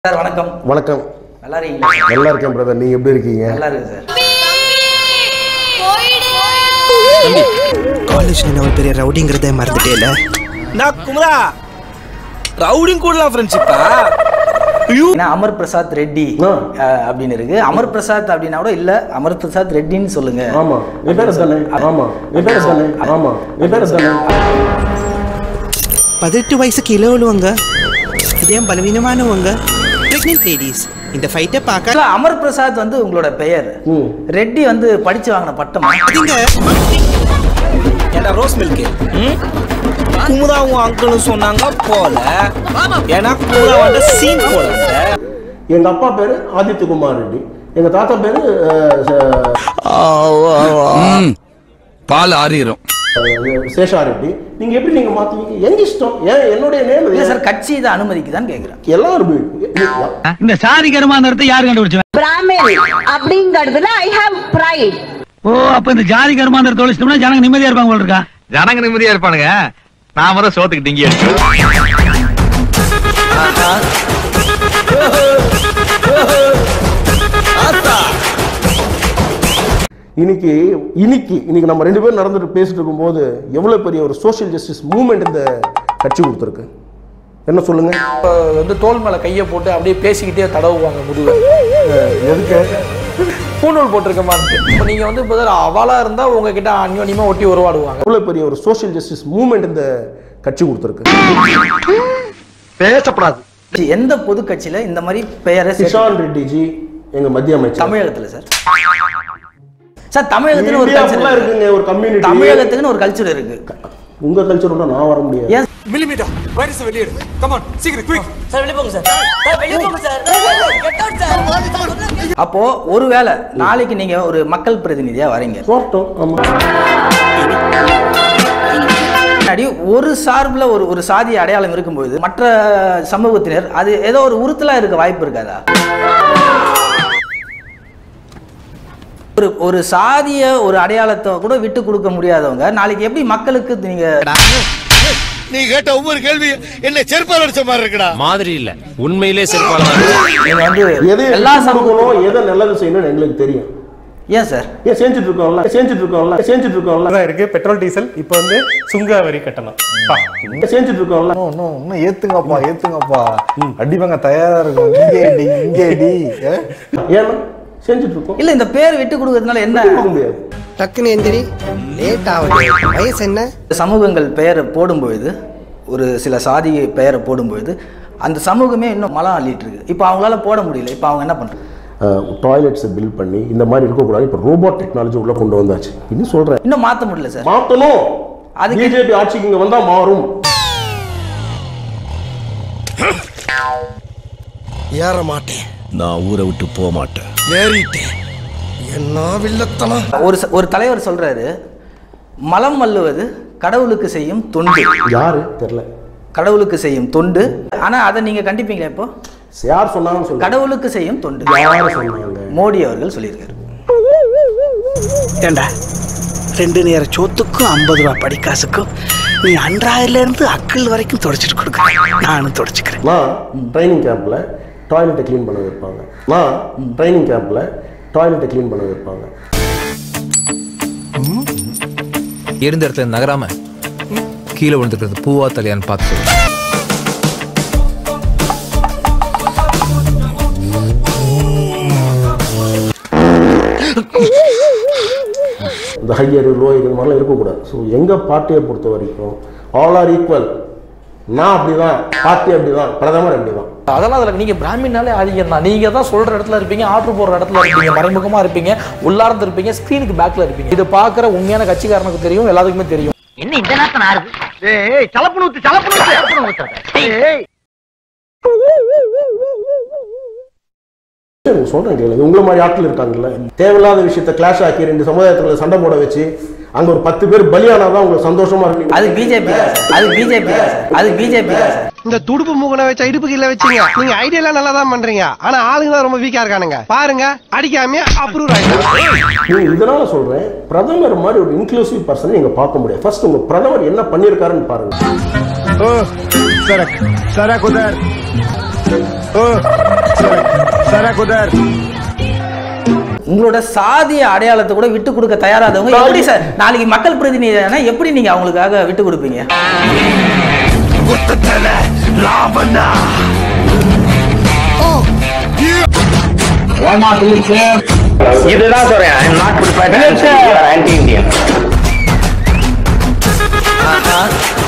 Sir வணக்கம் வணக்கம் நல்லா இருக்கீங்களா நல்லா இருக்கேன் பிரதர் நீங்க எப்படி இருக்கீங்க நல்லா இருக்கு சார் காலேஜ்ல நான் ஒரு பெரிய ரவுடிங்கிறதே மறந்துட்டேல நான் குமரா ரவுடிங் கூடலாம் ஃப்ரெண்ட்ஷிப்பா ஏன்னா அமர் பிரசாத் ரெட்டி ஆ. அஹ், அப்படின்னு இருக்கு அமர் பிரசாத் அப்படின்னா கூட இல்ல அமர் பிரசாத் ரெட்டின்னு சொல்லுங்க ஆமா என் பேர் தானே ஆமா என் பேர் தானே ஆமா என் பேர் தானே பதினெட்டு வயசுக்கு இள உள்ளவங்க இதயம் பலவீனமானவங்க பிரெக்னென்ட் லேடிஸ் இந்த ஃபைட்டை பார்க்க Actually, அமர் பிரசாத் வந்து உங்களோட பெயர் ம். ரெட்டி வந்து படிச்சு வாங்கின பட்டம் அதுங்க ஏன்டா ரோஸ் மில்க் குமுதா உன் அங்கிள்னு சொன்னாங்க போல ஏன்னா குமுதா வந்து சீன் போல எங்க அப்பா பேரு ஆதித்யகுமார் ரெட்டி எங்க தாத்தா பேரு அஹ், ச- பால் ஆறிரும் அஹ், சேஷா ரெட்டி நீங்க எப்படி நீங்க மாத்துவீங்க எங்க இஷ்டம் ஏன் என்னுடைய இல்ல நேம் சார் கட்சி இதை அனுமதிக்குதான்னு கேக்குறேன் எல்லாரும் இந்த சாதி கருமாந்திரத்தை யாரு கண்டுபிடிச்சா பிராமின் அப்படிங்கறதுல ஐ ஹாவ் ப்ரைட் ஓ அப்ப இந்த ஜாதி கருமாந்திரத்தை ஒழிச்சிட்டோம்னா ஜனங்க நிம்மதியா இருப்பாங்க போல இருக்கா ஜனங்க நிம்மதியா இருப்பானுங்க நான் வர சோத்துக்கு டிங்கி இன்னைக்கு இன்னைக்கு இன்னைக்கு நம்ம ரெண்டு பேரும் நடந்துட்டு பேசிட்டு இருக்கும்போது எவ்வளவு பெரிய ஒரு சோஷியல் ஜஸ்டிஸ் மூவ்மெண்ட் இந்த கட்சி கொடுத்துருக்கு என்ன சொல்லுங்க வந்து தோல் மேல கையை போட்டு அப்படியே பேசிக்கிட்டே தடவுவாங்க முதுகு எதுக்கு பூணூல் போட்டிருக்கமான்னு இப்போ நீங்க வந்து இப்போ அவளா இருந்தா உங்ககிட்ட அந்யோன்யமா ஒட்டி உருவாடுவாங்க எவ்வளவு பெரிய ஒரு சோஷியல் ஜஸ்டிஸ் மூவ்மெண்ட் இந்த கட்சி கொடுத்துருக்கு கட்சி, எந்த பொது கட்சியில இந்த மாதிரி பெயரை சேர்த்து- கிஷான் ரெட்டி ஜி எங்க மத்திய அமைச்சர் தமிழகத்துல சார் சார் தமிழகத்துல ஒரு இந்தியா கல்ச்சர் full-ஆ இருக்குங்க ஒரு கம்யூனிட்டி தமிழகத்துக்குன்னு ஒரு கல்ச்சர் இருக்கு உங்க கல்ச்சர் நான் வர முடியாது ஏன் மில்லிமீட்டர் வைரஸ் வெளியேடு கமான் சீக்கிரம் குயிக் அப்போ ஒருவேளை நாளைக்கு நீங்க ஒரு மக்கள் பிரதிநிதியா வரீங்க போட்டோம் ஆமா முன்னாடி ஒரு சார்புல ஒரு ஒரு சாதி அடையாளம் இருக்கும்போது மற்ற சமூகத்தினர் அது ஏதோ ஒரு உறுத்தலா இருக்க வாய்ப்பு இருக்காதா ஒரு ஒரு சாதிய ஒரு அடையாளத்தை கூட விட்டு கொடுக்க முடியாதவங்க நாளைக்கு எப்படி மக்களுக்கு நீங்க நீ கேட்ட ஒவ்வொரு கேள்வி என்ன செருப்பால் அடிச்ச மாதிரி இருக்குடா மாதிரி இல்ல உண்மையிலே செருப்பால நீங்க வந்து எதை எல்லா எல்லா சமூகங்களும் கொடுக்கணும் எதை நல்லது செய்யணும்னு எங்களுக்கு தெரியும் ஏன் சார் ஏன் செஞ்சுட்டு இருக்கோம்ல செஞ்சுட்டு இருக்கோம்ல செஞ்சுட்டு இருக்கோம்ல தான் இருக்கு பெட்ரோல் டீசல் இப்போ வந்து சுங்க வரி கட்டணும் பா. செஞ்சுட்டு இருக்கோம்ல இன்னும் இன்னும் ஏத்துங்கப்பா ஏத்துங்கப்பா அடிவாங்க தயாரா இருக்கும் இங்கே அடி இங்கே அடி ஆ? ஏன்னா செஞ்சுட்டு இருக்கோம் இல்ல இந்த பேர் விட்டு கொடுக்கறதுனால என்ன போக முடியாது டக்குன்னு எந்திரி லேட் ஆகுது வயசு என்ன சமூகங்கள் பெயரை போடும்பொழுது ஒரு சில சாதி பெயரை போடும்பொழுது அந்த சமூகமே இன்னும் மலம் அள்ளிட்டு இருக்கு இப்போ அவங்களால போட முடியல இப்போ அவங்க என்ன பண்றாங்க டாய்லெட்ஸை பில்ட் பண்ணி இந்த மாதிரி இருக்கக்கூடாது இப்போ ரோபோட் டெக்னாலஜி உள்ள கொண்டு வந்தாச்சு இன்னும் சொல்றேன் இன்னும் மாத்த முடியல சார் மாத்தணும் அதுக்கு- பிஜேபி ஆட்சிக்கு இங்க வந்தா மாறும் ஏற மாட்டேன் நான் ஊரை விட்டு போக மாட்டேன் ஏறிட்டேன் என்ன வில்லத்தனம் ஒரு ச- ஒரு தலைவர் சொல்றாரு மலம் மல்லுவது கடவுளுக்கு செய்யும் தொண்டு யாரு தெரியல கடவுளுக்கு செய்யும் தொண்டு ஆனா அதை நீங்க கண்டிப்பீங்களா இப்போ யார் சொன்னாங்கன்னு சொல்லுங்க கடவுளுக்கு செய்யும் தொண்டு யார் சொன்னாங்க மோடி அவர்கள் சொல்லியிருக்காரு ஏண்டா ரெண்டு நேர சோத்துக்கும் ஐம்பது ரூபா படிக்காசுக்கும் நீ அன்றாயில இருந்து அக்கள் வரைக்கும் தொடச்சிட்டு கொடுக்க நானும் தொடச்சுக்கிறேன் நான் ட்ரைனிங் கேம்ப்ல டாய்லெட்டை க்ளீன் பண்ண வைப்பாங்க நான் ட்ரைனிங் கேம்ப்ல டாய்லெட்டை க்ளீன் பண்ண வைப்பாங்க இருந்த இடத்துல நகராம கீழே விழுந்துக்கிறது பூவா தலையான்னு பார்த்து சொல்லு. இந்த ஹையர் லோயர் இந்த மாதிரிலாம் இருக்கக்கூடாது ஸோ எங்கள் பார்ட்டியை பொறுத்த வரைக்கும் ஆல் ஆர் ஈக்குவல் நான் அப்படிதான் பார்ட்டி அப்படிதான் பிரதமர் அப்படிதான் அதெல்லாம் அதுல நீங்க பிராமின்னாலே ஆதிக்கம் தான் நீங்க தான் சொல்ற இடத்துல இருப்பீங்க ஆர்டர் போடுற இடத்துல இருப்பீங்க மறைமுகமா இருப்பீங்க உள்ளார்ந்து இருப்பீங்க ஸ்கிரீனுக்கு பேக்ல இருப்பீங்க இது பாக்குற உண்மையான கட்சிக்காரனுக்கு தெரியும் எல்லாத்துக்குமே தெரியும் என்ன இந்த நேரத்துல ஆறுது ஏய் சலப்பு நூத்து சலப்பு நூத்து சலப்பு நூத்து ஏய் சரி சொல்றேன் கேளுங்க உங்களை மாதிரி ஆட்கள் இருக்காங்கல்ல தேவையில்லாத விஷயத்த கிளாஷ் ஆக்கி ரெண்டு சமுதாயத்துல சண்டை போட வச்சு அங்க ஒரு பத்து பேர் பலியானாதான் உங்களுக்கு சந்தோஷமா இருக்கு அது பிஜேபி அது பிஜேபி அது பிஜேபி சார் இந்த துடுப்பு மூக்கனை வச்ச இடுப்பு கீழ வச்சீங்க நீங்க ஐடியா நல்லா தான் பண்றீங்க ஆனா ஆளுங்க தான் ரொம்ப வீக்கா இருக்கானுங்க பாருங்க அடிக்காம அப்ரூவ் ஆயிடுச்சு நீங்க இதனால சொல்றேன் பிரதமர் மாதிரி ஒரு இன்க்ளூசிவ் பர்சன் நீங்க பார்க்க முடியாது ஃபர்ஸ்ட் உங்க பிரதமர் என்ன பண்ணிருக்காருன்னு பாருங்க சரக் சரக் உதர் உங்களோட சாதிய அடையாளத்தை கூட விட்டு கொடுக்க தயாராதவங்க எப்படி சார் நாளைக்கு மக்கள் பிரதிநிதினா எப்படி நீங்க அவங்களுக்காக விட்டு கொடுப்பீங்க இதுதான் சொல்றேன் I not prepared anti Indian ஆ, ஆ.